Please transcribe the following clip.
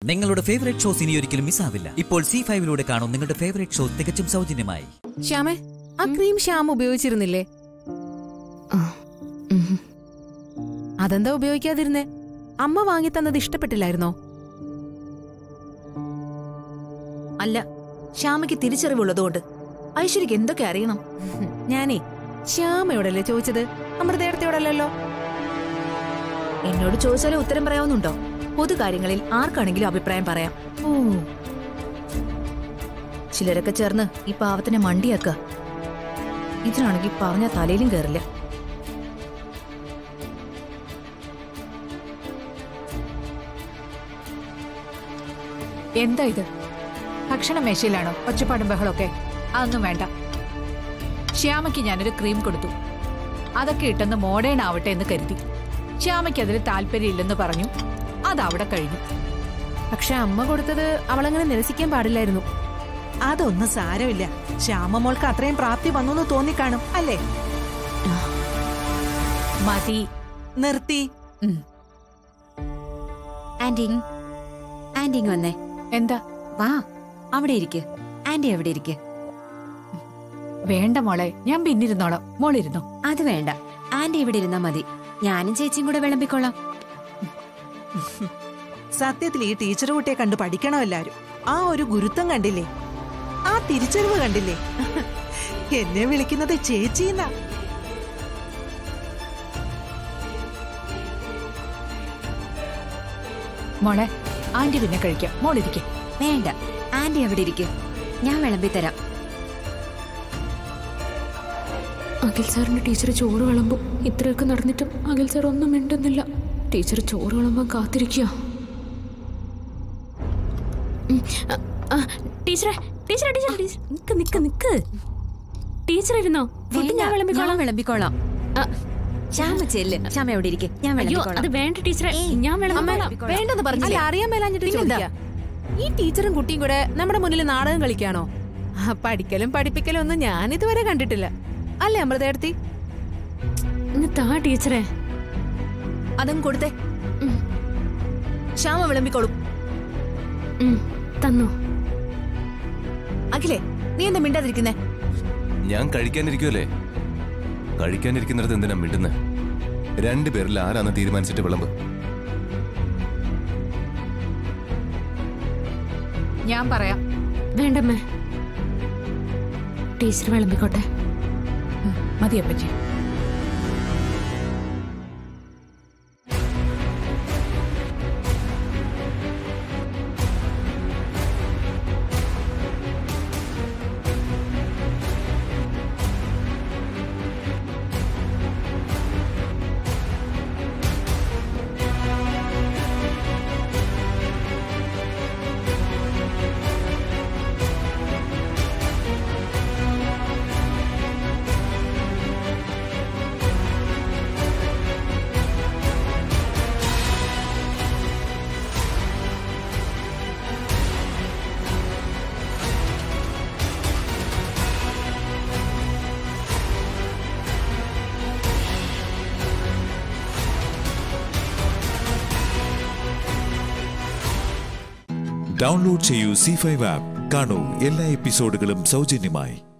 നിങ്ങളുടെ favourite shows ഇനി ഒരിക്കലും മിസ്സാവില്ല ഇപ്പോൾ സി ഫൈവിലൂടെ കാണും നിങ്ങളുടെ ഫേവറേറ്റ് ഷോ തികച്ചും സൗജന്യമായി ശ്യാമേ ആ ക്രീം ശ്യാം ഉപയോഗിച്ചിരുന്നില്ലേ അതെന്താ ഉപയോഗിക്കാതിരുന്നേ അമ്മ വാങ്ങി തന്നത് ഇഷ്ടപ്പെട്ടില്ലായിരുന്നോ അല്ല ശ്യാമയ്ക്ക് തിരിച്ചറിവുള്ളതുകൊണ്ട് ഐശ്വര്യക്ക് എന്തൊക്കെ അറിയണം ഞാനേ ശ്യാമയോടല്ലേ ചോദിച്ചത് അമൃതേടത്തോടല്ലോ എന്നോട് ചോദിച്ചാലേ ഉത്തരം പറയാവുന്നുണ്ടോ പൊതുകാര്യങ്ങളിൽ ആർക്കാണെങ്കിലും അഭിപ്രായം പറയാം ഓ ചിലരൊക്കെ ചേർന്ന് ഈ പാവത്തിനെ മണ്ടിയാക്ക ഇതിനാണെങ്കിൽ പറഞ്ഞ തലയിലും കയറില്ല എന്താ ഇത് ഭക്ഷണ മേശയിലാണോ ഒച്ചപ്പാടും ബഹളമൊക്കെ അതൊന്നും വേണ്ട ശ്യാമയ്ക്ക് ഞാനൊരു ക്രീം കൊടുത്തു അതൊക്കെ ഇട്ടെന്ന് മോഡേൺ ആവട്ടെ എന്ന് കരുതി ശ്യാമയ്ക്ക് അതിൽ താല്പര്യമില്ലെന്ന് പറഞ്ഞു അതവിടെ കഴിഞ്ഞു പക്ഷെ അമ്മ കൊടുത്തത് അവളങ്ങനെ നിരസിക്കാൻ പാടില്ലായിരുന്നു അതൊന്നും സാരമില്ല ശ്യാമമോൾക്ക് അത്രയും പ്രാപ്തി വന്നു എന്ന് തോന്നിക്കാണും അല്ലേ മതി നിർത്തി ഉം. ആന്റി ആന്റി ഇങ്ങ് വന്നേ എന്താ വാ അവിടെ ഇരിക്ക് ആന്റി എവിടെ ഇരിക്ക് വേണ്ട മോളെ ഞാൻ പിന്നിരുന്നോളാം മോളിരുന്നോ അത് വേണ്ട ആന്റി ഇവിടെ ഇരുന്നാ മതി ഞാനും ചേച്ചിയും കൂടെ വിളമ്പിക്കൊള്ളാം സത്യത്തിൽ ഈ ടീച്ചർ കുട്ടിയെ കണ്ട് പഠിക്കണം എല്ലാരും ആ ഒരു ഗുരുത്വം കണ്ടില്ലേ ആ തിരിച്ചറിവ് കണ്ടില്ലേ എന്നെ വിളിക്കുന്നത് ചേച്ചിന്നാ മോളെ ആന്റി പിന്നെ കഴിക്കാം മോളിരിക്കെ വേണ്ട ആന്റി എവിടെ ഇരിക്ക് ഞാൻ വിളമ്പി തരാം അഖിൽ സാറിന്റെ ടീച്ചർ ചോറ് വിളമ്പും ഇത്രയൊക്കെ നടന്നിട്ടും അഖിൽ സാർ ഒന്നും മിണ്ടുന്നില്ല ടീച്ചർ ചോറ് വിളമ്പാൻ കാത്തിരിക്കുക ടീച്ചറെ ടീച്ചറെ ടീച്ചർ ടീച്ചർ നിക്ക് നിക്ക് നിക്ക് ടീച്ചർ ഇരുന്നോ ഫുഡ് വേണ്ട, ഞാൻ ഞാൻ വിളമ്പിക്കോളാം വിളമ്പിക്കോളാം ആ, ശ്യാമ ചെല്ല് ശ്യാമ എവിടെ ഇരിക്ക് ഞാൻ അയ്യോ വിളമ്പിക്കോളാം അത് വേണ്ട ടീച്ചറെ ഞാൻ വിളമ്പിക്കോളാം വേണ്ടെന്ന് അല്ല, പറഞ്ഞില്ല അറിയാൻ മേലാഞ്ഞിട്ട് പിന്നെന്താ? ചോദിക്കാം ഈ ടീച്ചറും കുട്ടിയും കൂടെ നമ്മുടെ മുന്നിൽ നാടകം കളിക്കാണോ ആ, പഠിക്കലും പഠിപ്പിക്കലും ഒന്നും ഞാൻ ഇതുവരെ കണ്ടിട്ടില്ല അല്ലേ അമൃതേടത്തി ഇങ്ങ് താ ടീച്ചറെ അതും കൊടുത്തേ ഉം. ശ്യാമ വിളമ്പിക്കോളും ഉം, തന്നോ അഖിലേ നീ എന്താ മിണ്ടാതിരിക്കുന്നേ ഞാൻ കഴിക്കാനിരിക്കുമല്ലേ കഴിക്കാനിരിക്കുന്നിടത്ത് എന്തിനാ മിണ്ടുന്നത് രണ്ടുപേരിൽ ആരാന്ന് തീരുമാനിച്ചിട്ട് വിളമ്പ് ഞാൻ പറയാം വേണ്ടമ്മേ ടീച്ചർ വിളമ്പിക്കോട്ടെ ഉം, മതി അപ്പച്ചി ഡൗൺലോഡ് ചെയ്യൂ സി ഫൈവ് ആപ്പ് കാണൂ എല്ലാ എപ്പിസോഡുകളും സൗജന്യമായി